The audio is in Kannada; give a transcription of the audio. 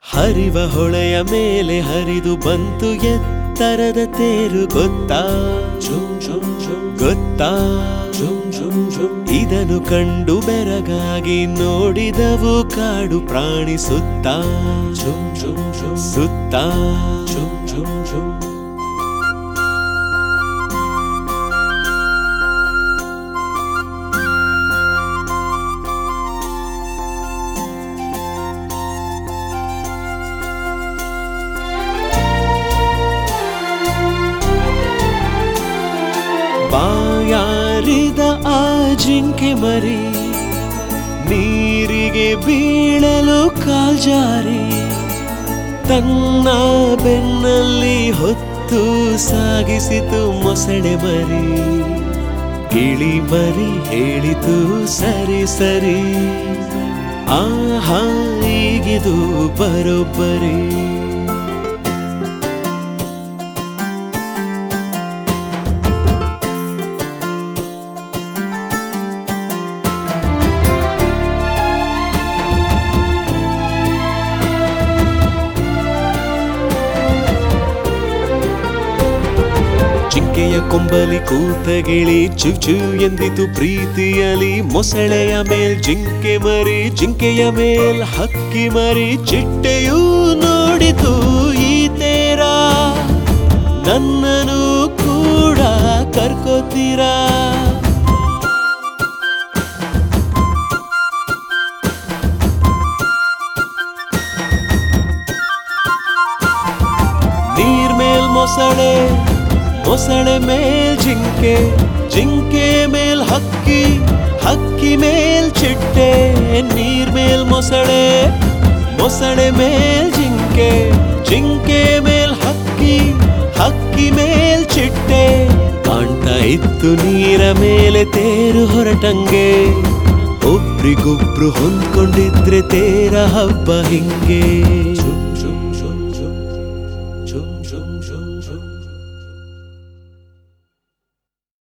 ಹರಿವ ಹೊಳೆಯ ಮೇಲೆ ಹರಿದು ಬಂತು ಎತ್ತರದ ತೇರು ಗೊತ್ತಾ ಝುಮ್ ಝುಮ್ ಝುಮ್ ಗೊತ್ತಾ ಝುಮ್ ಝುಮ್ ಝುಮ್ ಇದನ್ನು ಕಂಡು ಬೆರಗಾಗಿ ನೋಡಿದವು ಕಾಡು ಪ್ರಾಣಿ ಸುತ್ತ ಝುಮ್ ಝುಮ್ ಝುಮ್ ಸುತ್ತ ಝುಮ್ ಝುಮ್ ಝುಮ್ ಬಾಯಾರಿದ ಆ ಜಿಂಕೆ ಮರಿ ನೀರಿಗೆ ಬೀಳಲು ಕಾಲ್ಜಾರಿ ತನ್ನ ಬೆನ್ನಲ್ಲಿ ಹೊತ್ತು ಸಾಗಿಸಿತು ಮೊಸಳೆ ಮರಿ ಗಿಳಿ ಮರಿ ಹೇಳಿತು ಸರಿ ಸರಿ ಆಹಾ ಈಗಿದು ಬರೋಬ್ಬರಿ ಜಿಂಕೆಯ ಕೊಂಬಲಿ ಕೂತ ಗಿಳಿ ಚಿವ್ ಚಿವ್ ಎಂದಿತು ಪ್ರೀತಿಯಲಿ ಮೊಸಳೆಯ ಮೇಲ್ ಜಿಂಕೆ ಮರಿ ಜಿಂಕೆಯ ಮೇಲ್ ಹಕ್ಕಿ ಮರಿ ಚಿಟ್ಟೆಯೂ ನೋಡಿತು ಈ ತೇರ ನನ್ನನು ಕೂಡ ಕರ್ಕೋತೀರಾ ನೀರ್ ಮೇಲ್ ಮೊಸಳೆ ಮೊಸಳೆ ಮೇಲ್ ಜಿಂಕೆ ಜಿಂಕೆ ಮೇಲ್ ಹಕ್ಕಿ ಹಕ್ಕಿ ಮೇಲ್ ಚಿಟ್ಟೆ ನೀರ್ ಮೇಲ್ ಮೊಸಳೆ ಮೊಸಳೆ ಮೇಲ್ ಜಿಂಕೆ ಜಿಂಕೆ ಮೇಲ್ ಹಕ್ಕಿ ಹಕ್ಕಿ ಮೇಲ್ ಚಿಟ್ಟೆ ಕಾಣ್ತಾ ಇತ್ತು ನೀರ ಮೇಲೆ ತೇರು ಹೊರಟಂಗೆ ಒಬ್ರಿಗೊಬ್ರು ಹೊಂದ್ಕೊಂಡಿದ್ರೆ ತೇರ ಹಬ್ಬ ಹಿಂಗೆ ಝುಮ್ ಝುಮ್ ಝುಮ್ ಝುಮ್ ಝುಮ್ ಝುಮ್ ಝುಮ್ ಝುಮ್